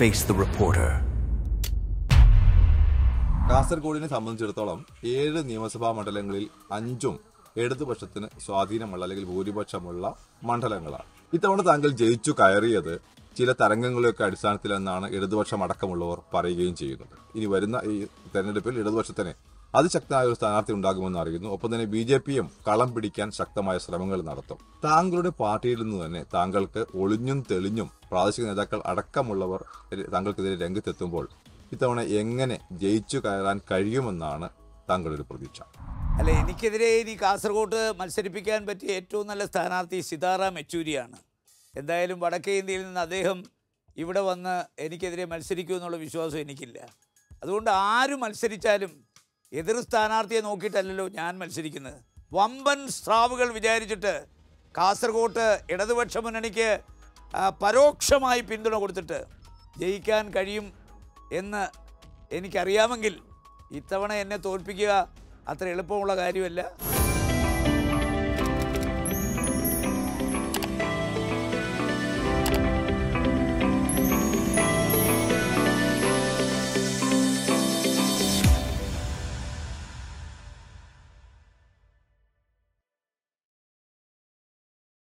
face the reporter. കാസർഗോഡിനെ സംബന്ധിച്ചിടത്തോളം ഏഴ് നിയമസഭാ മണ്ഡലങ്ങളിൽ അഞ്ചും ഇടതുപക്ഷത്തിന് സ്വാധീനമുള്ള അല്ലെങ്കിൽ ഭൂരിപക്ഷമുള്ള മണ്ഡലങ്ങളാണ് ഇത്തവണ താങ്കൾ ജയിച്ചു കയറിയത് ചില തരംഗങ്ങളെയൊക്കെ അടിസ്ഥാനത്തിലെന്നാണ് ഇടതുപക്ഷം അടക്കമുള്ളവർ പറയുകയും ചെയ്യുന്നത് ഇനി വരുന്ന ഈ തെരഞ്ഞെടുപ്പിൽ ഇടതുപക്ഷത്തിന് അതിശക്തമായ ഒരു സ്ഥാനാർത്ഥി ഉണ്ടാകുമെന്ന് അറിയുന്നു ഒപ്പം തന്നെ ബി ജെ പിയും കളം പിടിക്കാൻ ശക്തമായ ശ്രമങ്ങൾ നടത്തും താങ്കളുടെ പാർട്ടിയിൽ നിന്ന് തന്നെ താങ്കൾക്ക് ഒളിഞ്ഞും തെളിഞ്ഞും പ്രാദേശിക നേതാക്കൾ അടക്കമുള്ളവർ താങ്കൾക്കെതിരെ രംഗത്തെത്തുമ്പോൾ ഇത്തവണ എങ്ങനെ ജയിച്ചു കയറാൻ കഴിയുമെന്നാണ് താങ്കളുടെ ഒരു പ്രതീക്ഷ അല്ല എനിക്കെതിരെ ഇനി കാസർഗോഡ് മത്സരിപ്പിക്കാൻ പറ്റിയ ഏറ്റവും നല്ല സ്ഥാനാർത്ഥി സിതാറാം യെച്ചൂരിയാണ് എന്തായാലും വടക്കേ ഇന്ത്യയിൽ നിന്ന് അദ്ദേഹം ഇവിടെ വന്ന് എനിക്കെതിരെ മത്സരിക്കൂ എന്നുള്ള വിശ്വാസം എനിക്കില്ല അതുകൊണ്ട് ആര് മത്സരിച്ചാലും എതിർ സ്ഥാനാർത്ഥിയെ നോക്കിയിട്ടല്ലല്ലോ ഞാൻ മത്സരിക്കുന്നത് വമ്പൻ സ്രാവുകൾ വിചാരിച്ചിട്ട് കാസർഗോട്ട് ഇടതുപക്ഷ മുന്നണിക്ക് ആ, പരോക്ഷമായി പിന്തുണ കൊടുത്തിട്ട് ജയിക്കാൻ കഴിയും എന്ന് എനിക്കറിയാമെങ്കിൽ ഇത്തവണ എന്നെ തോൽപ്പിക്കുക അത്ര എളുപ്പമുള്ള കാര്യമല്ല